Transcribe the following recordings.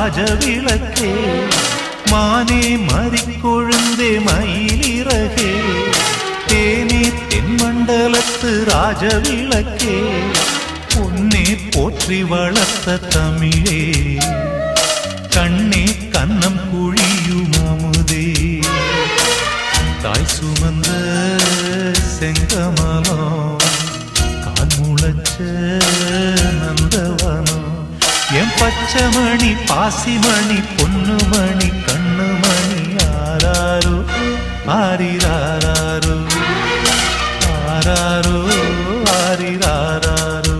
ராஜவிளக்கே மானே மறிக்கொழுந்தே மயிலிறகே தேனே தென்மண்டலத்து ராஜவிளக்கே பொன்னே போற்றி வளர்த்த தமிழே கண்ணே கன்னம் குழியும் அமுதே தாய் சுமந்த செங்கமலம் கால் முளைச்ச நந்தவனம் என் பச்சைமணி பாசிமணி பொன்னுமணி கண்ணுமணி ஆராரோ ஆரிராரோ ஆராரோ ஆரிராரோ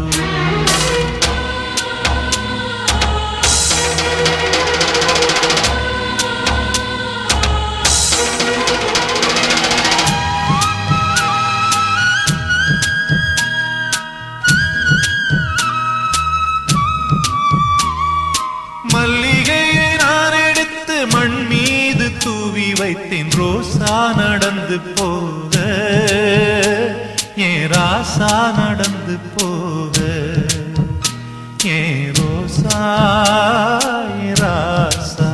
மல்லிகையை நான் எடுத்து மண் மீது தூவி வைத்தேன் ரோசா நடந்து போக ஏன் ராசா நடந்து போக ஏன் ரோசா ஏன் ராசா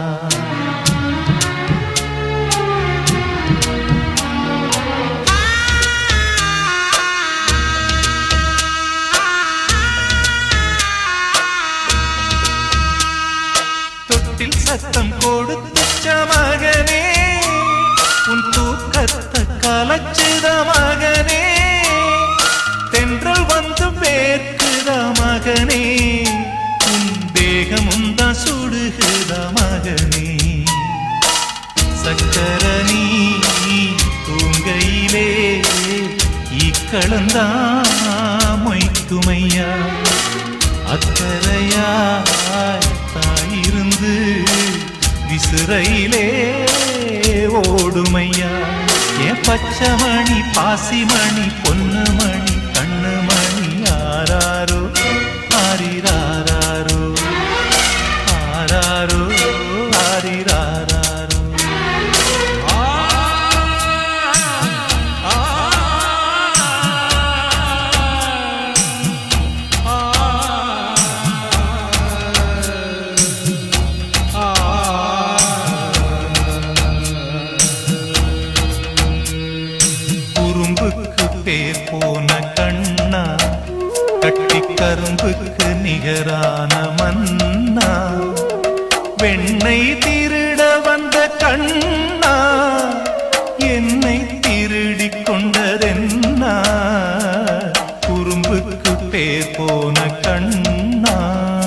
தொட்டில் சத்தம் கொடுத்த மகனே உன் தூக்கத்தை கலச்சுத மகனே தென்றல் வந்து பேர்க்குத மகனே உன் தேகமும் தான் சுடுகுத மகனே சக்கரணி தூங்கையிலே ஈக்களந்தா மொய்க்குமையா அக்கறையாய் தாயிருந்து விசிறையிலே ஓடுமையா என் பச்சைமணி பாசிமணி பொன்னுமணி கண்ணுமணி ஆராரோ ஆரிராரோ ஆராரோ ஆரிராரோ குறும்புக்கு பேர் போன கண்ணா கட்டி கரும்புக்கு நிகரான மன்னா வெண்ணை திருட வந்த கண்ணா என்னை திருடிக் கொண்டதென்னா குறும்புக்கு பேர் போன கண்ணா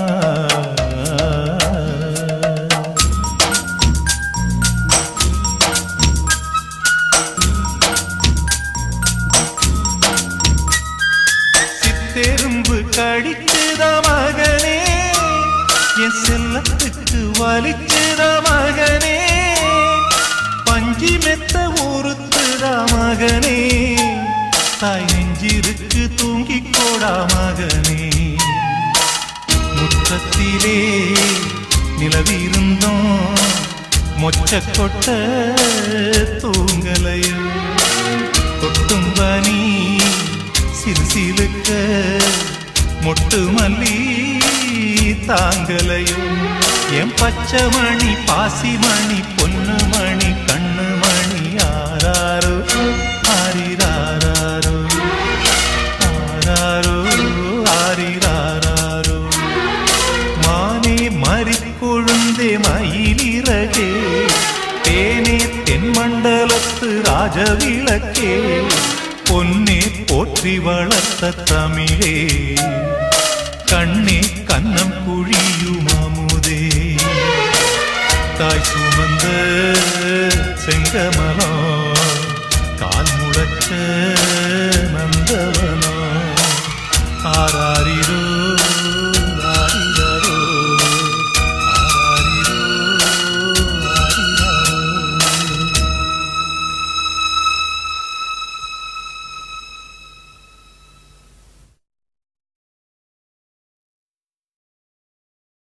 சித்தெரும்பு கடிச்சுத மகனே என் செல்லத்துக்கு வலிச்சுத மகனே பஞ்சி மெத்த ஊறுத்துத மகனே தாய் நெஞ்சிருக்கு தூங்கிக் கோடா மகனே முற்றத்திலே நிலவிருந்தோம் மொச்ச கொட்ட தூங்கலையோ கொட்டும் பனி சிலுசிலுக்க மொட்டு மல்லி தாங்கலையோ என் பச்சைமணி பாசிமணி பொன்னுமணி கண்ணுமணி ஆராரோ ஆரிராரோ ஆராரோ ஆரிராரோ மானே மறிக்கொழுந்தே மயிலிறகே தேனே தென்மண்டலத்து ராஜவிளக்கே பொன்னே போற்றி வளர்த்த தமிழே கண்ணே கன்னம் குழியும் அமுதே தாய் சுமந்த செங்கமலம் கால் முடச்ச நந்தவனம் ஆராரி